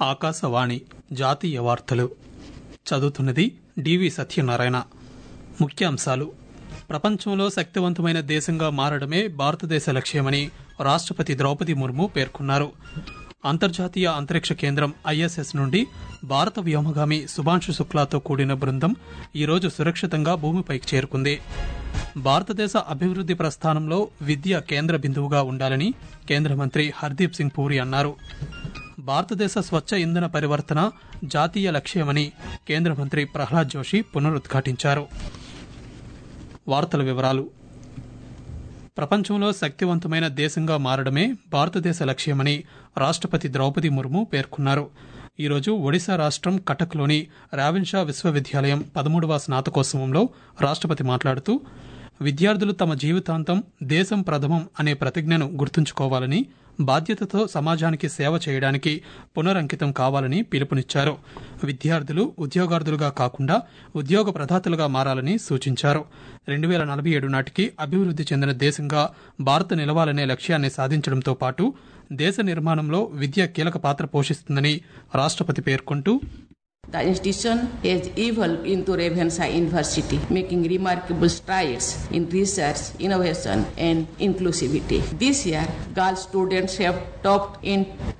ఆకాశవాణి జాతీయ వార్తలు చదువుతున్నది డివి సత్యనారాయణ ముఖ్యాంశాలు ప్రపంచంలో శక్తివంతమైన దేశంగా మారడమే భారతదేశ లక్ష్యమని రాష్ట్రపతి ద్రౌపది ముర్ము పేర్కొన్నారు అంతర్జాతీయ అంతరిక్ష కేంద్రం ఐఎస్ఎస్ నుండి భారత వ్యోమగామి శుభాంశు శుక్లాతో కూడిన బృందం ఈరోజు సురక్షితంగా భూమిపైకి చేరుకుంది భారతదేశ అభివృద్ది ప్రస్థానంలో విద్య కేంద్ర బిందువుగా ఉండాలని కేంద్ర మంత్రి హర్దీప్ సింగ్ పూరి అన్నారు భారతదేశ స్వచ్ఛ ఇంధన పరివర్తన జాతీయ లక్ష్యమని కేంద్ర మంత్రి ప్రహ్లాద్ జోషి పునరుద్ఘాటించారు వార్తల వివరాలు ప్రపంచంలో శక్తివంతమైన దేశంగా మారడమే భారతదేశ లక్ష్యమని రాష్ట్రపతి ద్రౌపది ముర్ము పేర్కొన్నారు ఈరోజు ఒడిశా రాష్ట్రం కటక్లోని రావిన్షా విశ్వవిద్యాలయం పదమూడవ స్నాతకోత్సవంలో రాష్ట్రపతి మాట్లాడుతూ విద్యార్థులు తమ జీవితాంతం దేశం ప్రథమం అనే ప్రతిజ్ఞను గుర్తుంచుకోవాలని బాధ్యతతో సమాజానికి సేవ చేయడానికి పునరంకితం కావాలని పిలుపునిచ్చారు విద్యార్థులు ఉద్యోగార్థులుగా కాకుండా ఉద్యోగ ప్రదాతలుగా మారాలని సూచించారు రెండు వేల నలభై ఏడు నాటికి అభివృద్ది చెందిన దేశంగా భారత్ నిలవాలనే లక్ష్యాన్ని సాధించడంతో పాటు దేశ నిర్మాణంలో విద్య కీలక పాత్ర పోషిస్తుందని రాష్ట్రపతి పేర్కొంటూ The institution has evolved into Ravensa University, making remarkable strides in research, innovation, and inclusivity. This year, girl students have topped in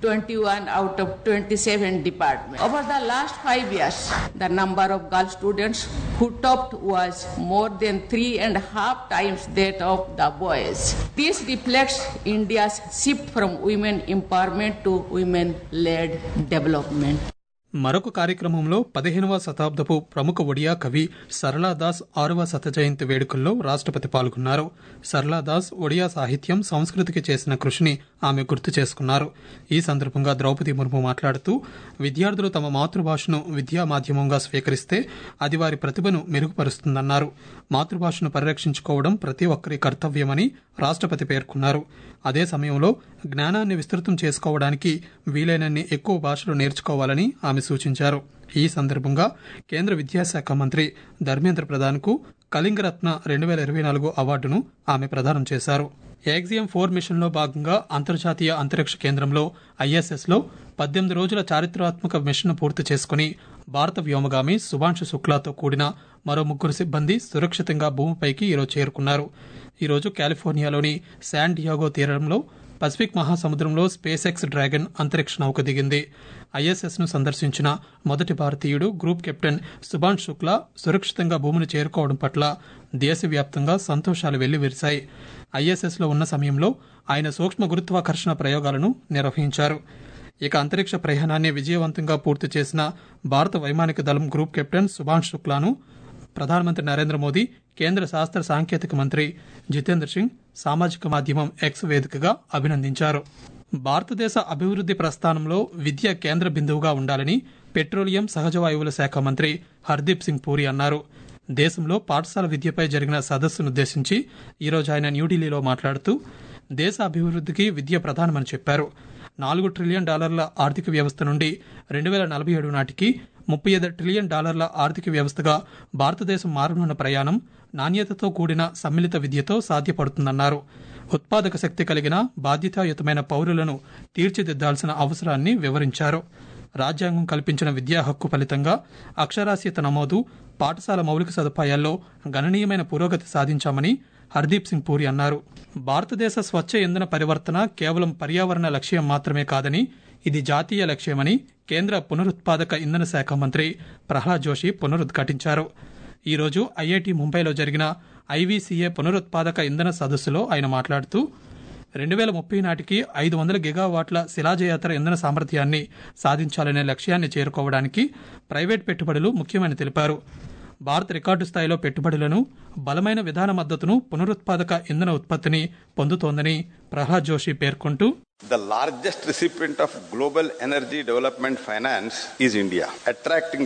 21 out of 27 departments. Over the last five years, the number of girl students who topped was more than three and a half times that of the boys. This reflects India's shift from women empowerment to women-led development. మరొక కార్యక్రమంలో పదిహేనవ శతాబ్దపు ప్రముఖ ఒడియా కవి సరళాదాస్ ఆరవ శత జయంతి వేడుకల్లో రాష్ట్రపతి పాల్గొన్నారు సరళాదాస్ ఒడియా సాహిత్యం సంస్కృతికి చేసిన కృషిని ఆమె గుర్తు చేసుకున్నారు ఈ సందర్భంగా ద్రౌపది ముర్ము మాట్లాడుతూ విద్యార్థులు తమ మాతృభాషను విద్యా మాధ్యమంగా స్వీకరిస్తే అది వారి ప్రతిభను మెరుగుపరుస్తుందన్నారు మాతృభాషను పరిరక్షించుకోవడం ప్రతి ఒక్కరి కర్తవ్యమని రాష్ట్రపతి పేర్కొన్నారు అదే సమయంలో జ్ఞానాన్ని విస్తృతం చేసుకోవడానికి వీలైనన్ని ఎక్కువ భాషలు నేర్చుకోవాలని ఆమె సూచించారు ఈ సందర్భంగా కేంద్ర విద్యాశాఖ మంత్రి ధర్మేంద్ర ప్రధాన్కు కళింగరత్న రెండు వేల ఇరవై నాలుగు అవార్డును ఆమె ప్రదానం చేశారు యాక్సియం ఫోర్ మిషన్లో భాగంగా అంతర్జాతీయ అంతరిక్ష కేంద్రంలో ఐఎస్ఎస్లో పద్దెనిమిది రోజుల చారిత్రాత్మక మిషన్ పూర్తి చేసుకుని భారత వ్యోమగామి శుభాంశు శుక్లాతో కూడిన మరో ముగ్గురు సిబ్బంది సురక్షితంగా భూమిపైకి ఈరోజు చేరుకున్నారు ఈరోజు కాలిఫోర్నియాలోని శాన్ డియాగో తీరంలో పసిఫిక్ మహాసముద్రంలో స్పేస్ ఎక్స్ డ్రాగన్ అంతరిక్ష నౌక దిగింది ఐఎస్ఎస్ ను సందర్శించిన మొదటి భారతీయుడు గ్రూప్ కెప్టెన్ సుభాష్ శుక్లా సురక్షితంగా భూమిని చేరుకోవడం పట్ల దేశవ్యాప్తంగా సంతోషాలు వెల్లివిరిశాయి ఐఎస్ఎస్ లో ఉన్న సమయంలో ఆయన సూక్ష్మ గురుత్వాకర్షణ ప్రయోగాలను నిర్వహించారు ఇక అంతరిక్ష ప్రయాణాన్ని విజయవంతంగా పూర్తి చేసిన భారత వైమానిక దళం గ్రూప్ కెప్టెన్ సుభాష్ శుక్లాను ప్రధానమంత్రి నరేంద్ర మోదీ కేంద్ర శాస్త్ర సాంకేతిక మంత్రి జితేంద్ర సింగ్ సామాజిక మాధ్యమం ఎక్స్ వేదికగా అభినందించారు భారతదేశ అభివృద్ది ప్రస్థానంలో విద్య కేంద్ర బిందువుగా ఉండాలని పెట్రోలియం సహజ వాయువుల శాఖ మంత్రి హర్దీప్ సింగ్ పూరి అన్నారు దేశంలో పాఠశాల విద్యపై జరిగిన సదస్సునుద్దేశించి ఈరోజు ఆయన న్యూఢిల్లీలో మాట్లాడుతూ దేశ అభివృద్ధికి విద్య ప్రధానమని చెప్పారు నాలుగు ట్రిలియన్ డాలర్ల ఆర్థిక వ్యవస్థ నుండి రెండు వేల నలభై ఏడు నాటికి ముప్పై ఐదు ట్రిలియన్ డాలర్ల ఆర్థిక వ్యవస్థగా భారతదేశం మారనున్న ప్రయాణం నాణ్యతతో కూడిన సమ్మిళిత విద్యతో సాధ్యపడుతుందన్నారు ఉత్పాదక శక్తి కలిగిన బాధ్యతాయుతమైన పౌరులను తీర్చిదిద్దాల్సిన అవసరాన్ని వివరించారు రాజ్యాంగం కల్పించిన విద్యా హక్కు ఫలితంగా అక్షరాస్యత నమోదు పాఠశాల మౌలిక సదుపాయాల్లో గణనీయమైన పురోగతి సాధించామని హర్దీప్ సింగ్ పూరి అన్నారు భారతదేశ స్వచ్ఛ ఇంధన పరివర్తన కేవలం పర్యావరణ లక్ష్యం మాత్రమే కాదని ఇది జాతీయ లక్ష్యమని కేంద్ర పునరుత్పాదక ఇంధన శాఖ మంత్రి ప్రహ్లాద్ జోషి పునరుద్ఘాటించారు ఈరోజు ఐఐటి ముంబైలో జరిగిన ఐవీసీఏ పునరుత్పాదక ఇంధన సదస్సులో ఆయన మాట్లాడుతూ రెండు వేల ముప్పై నాటికి ఐదు వందల గిగావాట్ల శిలాజయేతర ఇంధన సామర్థ్యాన్ని సాధించాలనే లక్ష్యాన్ని చేరుకోవడానికి ప్రైవేట్ పెట్టుబడులు ముఖ్యమని తెలిపారు భారత్ రికార్డు స్థాయిలో పెట్టుబడులను బలమైన విధాన మద్దతును పునరుత్పాదక ఇంధన ఉత్పత్తిని పొందుతోందని ప్రహ్లాద్ జోషి పేర్కొంటూ The largest recipient of global energy development finance is India, attracting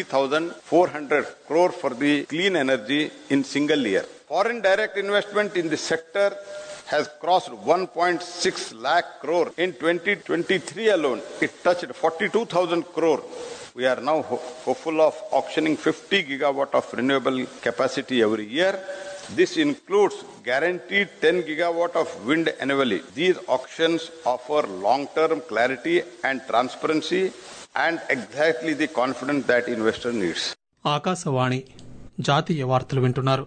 20,400 crore for the clean energy in single year. Foreign direct investment in the sector has crossed 1.6 lakh crore in 2023 alone. It touched 42,000 crore. We are now ho- hopeful of auctioning 50 gigawatt of renewable capacity every year. This includes guaranteed 10 gigawatt of wind annually. These auctions offer long-term clarity and transparency and exactly the confidence that investor needs. Akashvani జాతీయ వార్తలు వింటున్నారు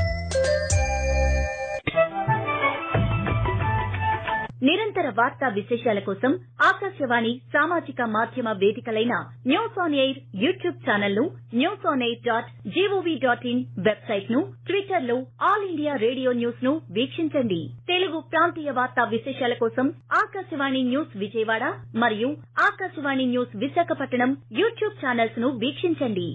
నిరంతర వార్తా విశేషాల కోసం ఆకాశవాణి సామాజిక మాధ్యమ వేదికలైన news on air YouTube channel ను news on air dot gov dot in website ను ట్విట్టర్ లో ఆల్ ఇండియా రేడియో న్యూస్ ను వీక్షించండి తెలుగు ప్రాంతీయ వార్తా విశేషాల కోసం ఆకాశవాణి న్యూస్ విజయవాడ మరియు Akashvani news Visakhapatnam YouTube channels ను వీక్షించండి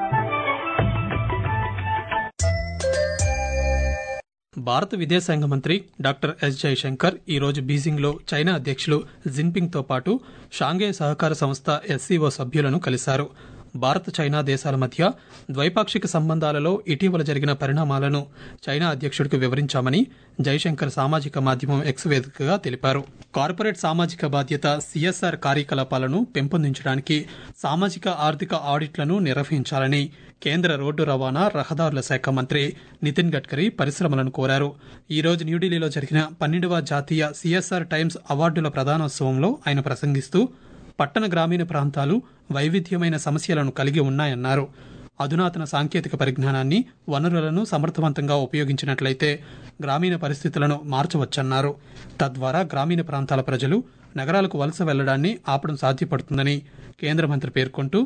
భారత విదేశాంగ మంత్రి డాక్టర్ ఎస్ జయశంకర్ ఈ రోజు బీజింగ్లో చైనా అధ్యక్షులు జిన్పింగ్తో పాటు షాంఘై సహకార సంస్థ ఎస్సీఓ సభ్యులను కలిశారు భారత్ చైనా దేశాల మధ్య ద్వైపాక్షిక సంబంధాలలో ఇటీవల జరిగిన పరిణామాలను చైనా అధ్యక్షుడికి వివరించామని జైశంకర్ సామాజిక మాధ్యమం ఎక్స్ వేదికగా తెలిపారు కార్పొరేట్ సామాజిక బాధ్యత సిఎస్ఆర్ కార్యకలాపాలను పెంపొందించడానికి సామాజిక ఆర్థిక ఆడిట్లను నిర్వహించాలని కేంద్ర రోడ్డు రవాణా రహదారుల శాఖ మంత్రి నితిన్ గడ్కరీ పరిశ్రమలను కోరారు ఈ రోజు న్యూఢిల్లీలో జరిగిన పన్నెండవ జాతీయ సిఎస్ఆర్ టైమ్స్ అవార్డుల ప్రదానోత్సవంలో ఆయన ప్రసంగిస్తూ పట్టణ గ్రామీణ ప్రాంతాలు వైవిధ్యమైన సమస్యలను కలిగి ఉన్నాయన్నారు అధునాతన సాంకేతిక పరిజ్ఞానాన్ని వనరులను సమర్థవంతంగా ఉపయోగించినట్లయితే గ్రామీణ పరిస్థితులను మార్చవచ్చన్నారు తద్వారా గ్రామీణ ప్రాంతాల ప్రజలు నగరాలకు వలస వెళ్లడాన్ని ఆపడం సాధ్యపడుతుందని కేంద్ర మంత్రి పేర్కొంటూ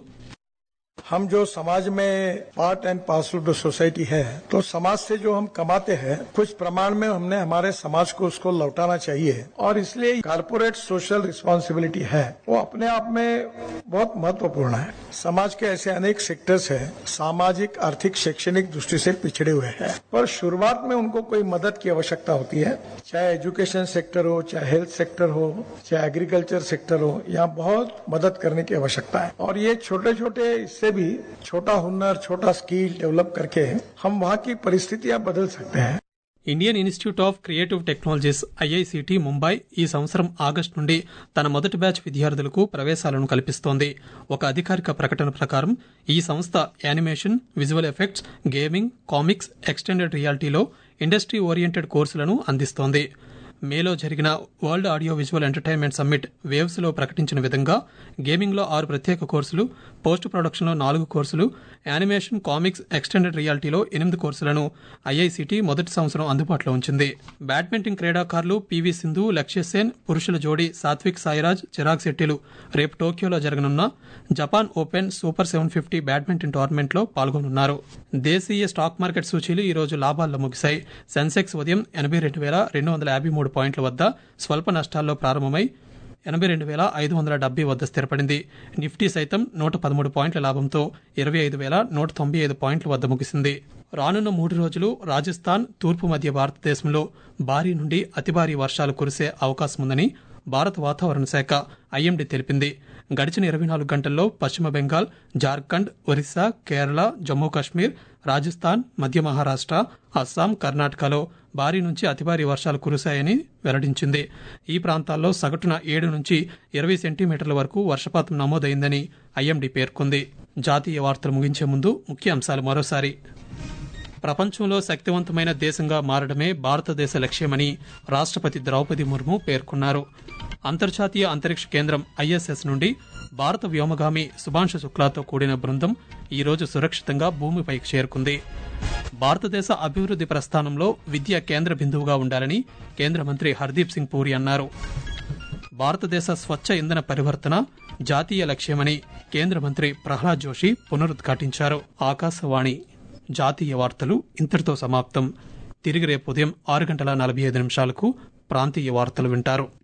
हम जो समाज में part and parcel of the society है तो समाज से जो हम कमाते हैं कुछ प्रमाण में हमने हमारे समाज को उसको लौटाना चाहिए और इसलिए कारपोरेट सोशल रिस्पॉन्सिबिलिटी है वो अपने आप में बहुत महत्वपूर्ण है समाज के ऐसे अनेक सेक्टर्स हैं सामाजिक आर्थिक शैक्षणिक दृष्टि से पिछड़े हुए हैं पर शुरुआत में उनको कोई मदद की आवश्यकता होती है चाहे एजुकेशन सेक्टर हो चाहे हेल्थ सेक्टर हो चाहे एग्रीकल्चर सेक्टर हो यहाँ बहुत मदद करने की आवश्यकता है और ये छोटे छोटे इससे भी छोटा हुनर छोटा स्किल डेवलप करके हम वहाँ की परिस्थितियाँ बदल सकते हैं Indian Institute of Creative Technologies IICT Mumbai ఈ సంవత్సరం ఆగస్టు నుండి తన మొదటి బ్యాచ్ విద్యార్థులకు ప్రవేశాలను కల్పిస్తోంది ఒక అధికారిక ప్రకటన ప్రకారం ఈ సంస్థ animation visual effects gaming comics extended రియాలిటీలో ఇండస్ట్రీ ఓరియంటెడ్ కోర్సులను అందిస్తోంది మేలో జరిగిన world audio visual entertainment summit waves లో ప్రకటించిన విధంగా గేమింగ్ లో ఆరు ప్రత్యేక కోర్సులు పోస్ట్ ప్రొడక్షన్ లో నాలుగు కోర్సులు యానిమేషన్ కామిక్స్ ఎక్స్టెండెడ్ రియాలిటీలో ఎనిమిది కోర్సులను ఐఐసిటి మొదటి సంవత్సరం అందుబాటులో ఉంచింది బ్యాడ్మింటన్ క్రీడాకారులు పివి సింధు లక్ష్య సేన్ పురుషుల జోడీ సాత్విక్ సాయిరాజ్ చిరాగ్ శెట్టిలు రేపు టోక్యోలో జరగనున్న Japan Open Super seven fifty badminton tournament లో పాల్గొనున్నారు దేశీయ స్టాక్ మార్కెట్ సూచీలు ఈ రోజు లాభాల్లో ముగిశాయి సెన్సెక్స్ ఉదయం ఎనభై రెండు వేల రెండు వందల యాభై మూడు పాయింట్ల వద్ద స్వల్ప నష్టాల్లో ప్రారంభమై ఎనభై రెండు వేల ఐదు వందల డెబ్బై వద్ద స్థిరపడింది నిఫ్టీ సైతం నూట పదమూడు పాయింట్ల లాభంతో ఇరవై ఐదు వేల నూట తొంభై ఐదు పాయింట్ల వద్ద ముగిసింది రానున్న మూడు రోజులు రాజస్థాన్ తూర్పు మధ్య భారతదేశంలో భారీ నుండి అతి భారీ వర్షాలు కురిసే అవకాశం ఉందని భారత వాతావరణ శాఖ ఐఎండీ తెలిపింది గడిచిన ఇరవై నాలుగు గంటల్లో పశ్చిమ బెంగాల్ జార్ఖండ్ ఒరిస్సా కేరళ జమ్మూ కాశ్మీర్ రాజస్థాన్ మధ్య మహారాష్ట్ర అస్సాం కర్ణాటకలో భారీ నుంచి అతి భారీ వర్షాలు కురిశాయని వెల్లడించింది ఈ ప్రాంతాల్లో సగటున ఏడు నుంచి ఇరవై సెంటీమీటర్ల వరకు వర్షపాతం నమోదైందని ఐఎండీ పేర్కొంది జాతీయ వార్తలు ముగించే ముందు ముఖ్య అంశాలు మరోసారి ప్రపంచంలో శక్తివంతమైన దేశంగా మారడమే భారతదేశ లక్ష్యమని రాష్ట్రపతి ద్రౌపది ముర్ము పేర్కొన్నారు అంతర్జాతీయ అంతరిక్ష కేంద్రం ఐఎస్ఎస్ నుండి భారత వ్యోమగామి సుభాంషు శుక్లాతో కూడిన బృందం ఈ రోజు సురక్షితంగా భూమిపైకి చేరుకుంది భారతదేశ అభివృద్ది ప్రస్థానంలో విద్య కేంద్ర బిందువుగా ఉండాలని కేంద్ర మంత్రి హర్దీప్ సింగ్ పూరి అన్నారు భారతదేశ స్వచ్ఛ ఇంధన పరివర్తన జాతీయ లక్ష్యమని కేంద్ర మంత్రి ప్రహ్లాద్ జోషి పునరుద్ఘాటించారు ఆకాశవాణి జాతీయ వార్తలు ఇంతటితో సమాప్తం తిరిగి రేపు ఉదయం ఆరు గంటల నలభై ఐదు నిమిషాలకు ప్రాంతీయ వార్తలు వింటారు